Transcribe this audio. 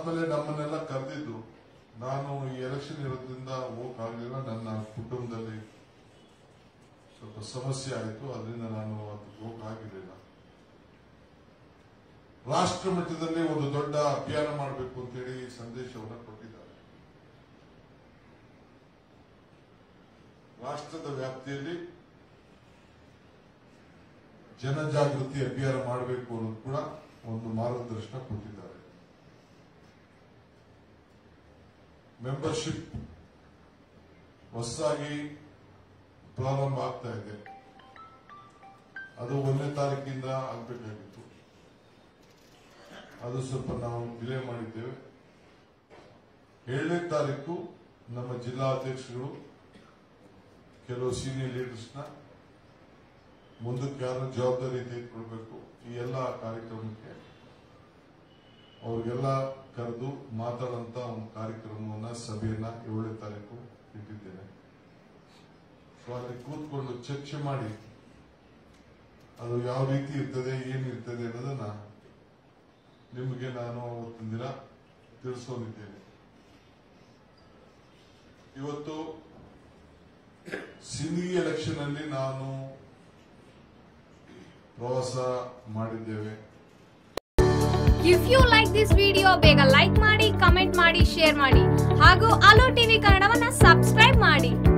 ಅದಾದ್ಮೇಲೆ ನಮ್ಮನ್ನೆಲ್ಲ ಕರೆದಿದ್ರು ನಾನು ಈ ಎಲೆಕ್ಷನ್ ಇರೋದ್ರಿಂದ ಹೋಗಕ್ಕಾಗಲಿಲ್ಲ ನನ್ನ ಕುಟುಂಬದಲ್ಲಿ ಸ್ವಲ್ಪ ಸಮಸ್ಯೆ ಆಯಿತು ಅದರಿಂದ ನಾನು ಅದಕ್ಕೆ ಹೋಗಕ್ಕಾಗಿರ್ಲಿಲ್ಲ ರಾಷ್ಟ್ರ ಮಟ್ಟದಲ್ಲಿ ಒಂದು ದೊಡ್ಡ ಅಭಿಯಾನ ಮಾಡಬೇಕು ಅಂತೇಳಿ ಸಂದೇಶವನ್ನು ಕೊಟ್ಟಿದ್ದಾರೆ ರಾಷ್ಟ್ರದ ವ್ಯಾಪ್ತಿಯಲ್ಲಿ ಜನಜಾಗೃತಿ ಅಭಿಯಾನ ಮಾಡಬೇಕು ಅನ್ನೋದು ಕೂಡ ಒಂದು ಮಾರ್ಗದರ್ಶನ ಕೊಟ್ಟಿದ್ದಾರೆ ಮೆಂಬರ್ಶಿಪ್ ಹೊಸದಾಗಿ ಪ್ರಾರಂಭ ಆಗ್ತಾ ಇದೆ ಅದು ಒಂದನೇ ತಾರೀಕಿಂದ ಆಗ್ಬೇಕಾಗಿತ್ತು ಅದು ಸ್ವಲ್ಪ ನಾವು ಡಿಲೇ ಮಾಡಿದ್ದೇವೆ ಏಳನೇ ತಾರೀಕು ನಮ್ಮ ಜಿಲ್ಲಾಧ್ಯಕ್ಷರು ಕೆಲವು ಸೀನಿಯರ್ ಲೀಡರ್ಸ್ನ ಮುಂದಕ್ಕೆ ಯಾರು ಜವಾಬ್ದಾರಿ ತೆಗೆದುಕೊಳ್ಬೇಕು ಈ ಎಲ್ಲ ಕಾರ್ಯಕ್ರಮಕ್ಕೆ ಅವ್ರಿಗೆಲ್ಲ ಕರೆದು ಮಾತಾಡಂತ ಒಂದು ಕಾರ್ಯಕ್ರಮವನ್ನ ಸಭೆಯನ್ನ ಏಳನೇ ತಾರೀಕು ಇಟ್ಟಿದ್ದೇನೆ ಸೊ ಅಲ್ಲಿ ಕೂತ್ಕೊಂಡು ಚರ್ಚೆ ಮಾಡಿ ಅದು ಯಾವ ರೀತಿ ಇರ್ತದೆ ಏನಿರ್ತದೆ ಅನ್ನೋದನ್ನ ನಿಮಗೆ ನಾನು ಅವತ್ತಿನ ದಿನ ತಿಳಿಸೋದಿದ್ದೇನೆ ಇವತ್ತು ಸಿಂಧಿ ಎಲೆಕ್ಷನ್ ಅಲ್ಲಿ ನಾನು ಪ್ರವಾಸ ಮಾಡಿದ್ದೇವೆ if you like this video ಬೇಗ ಲೈಕ್ ಮಾಡಿ ಕಮೆಂಟ್ ಮಾಡಿ ಶೇರ್ ಮಾಡಿ ಹಾಗೂ ಅಲೋ ಟಿವಿ ಕನ್ನಡವನ್ನ ಸಬ್ಸ್ಕ್ರೈಬ್ ಮಾಡಿ